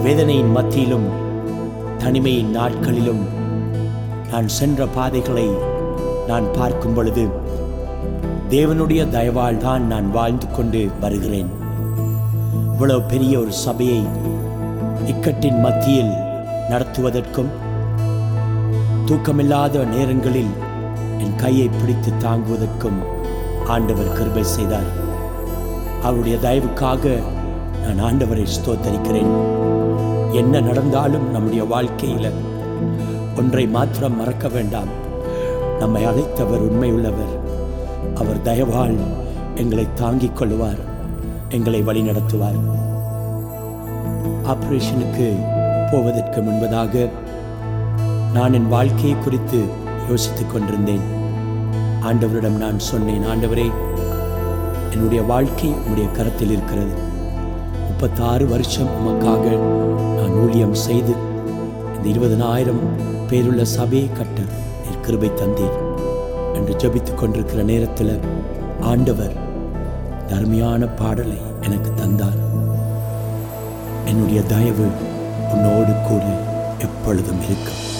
வேதனையின் மத்தியிலும் தனிமையின் நாட்களிலும் நான் சென்ற பாதைகளை நான் பார்க்கும் பொழுது தேவனுடைய தயவால் தான் நான் வாழ்ந்து கொண்டு வருகிறேன் இவ்வளவு பெரிய ஒரு சபையை இக்கட்டின் மத்தியில் நடத்துவதற்கும் தூக்கமில்லாத நேரங்களில் என் கையை பிடித்து தாங்குவதற்கும் ஆண்டவர் கிருபை செய்தார் அவருடைய தயவுக்காக நான் ஆண்டவரை ஸ்தோத்தரிக்கிறேன் என்ன நடந்தாலும் நம்முடைய வாழ்க்கையில் ஒன்றை மாத்திரம் மறக்க வேண்டாம் நம்மை அழைத்தவர் உண்மையுள்ளவர் அவர் தயவால் எங்களை தாங்கிக் கொள்வார் எங்களை வழிநடத்துவார் ஆபரேஷனுக்கு போவதற்கு முன்பதாக நான் என் வாழ்க்கையை குறித்து யோசித்துக் கொண்டிருந்தேன் ஆண்டவரிடம் நான் சொன்னேன் ஆண்டவரே என்னுடைய வாழ்க்கை உம்முடைய கரத்தில் இருக்கிறது முப்பத்தாறு வருஷம் உமக்காக நான் ஊழியம் செய்து இந்த இருபதனாயிரம் பேருள்ள சபையை கட்ட நீர் கிருபை தந்தீர் என்று ஜெபித்துக் கொண்டிருக்கிற நேரத்தில் ஆண்டவர் இந்த அருமையான பாடலை எனக்கு தந்தார் என்னுடைய தயவு உன்னோடு கூட எப்பொழுதும் இருக்கும்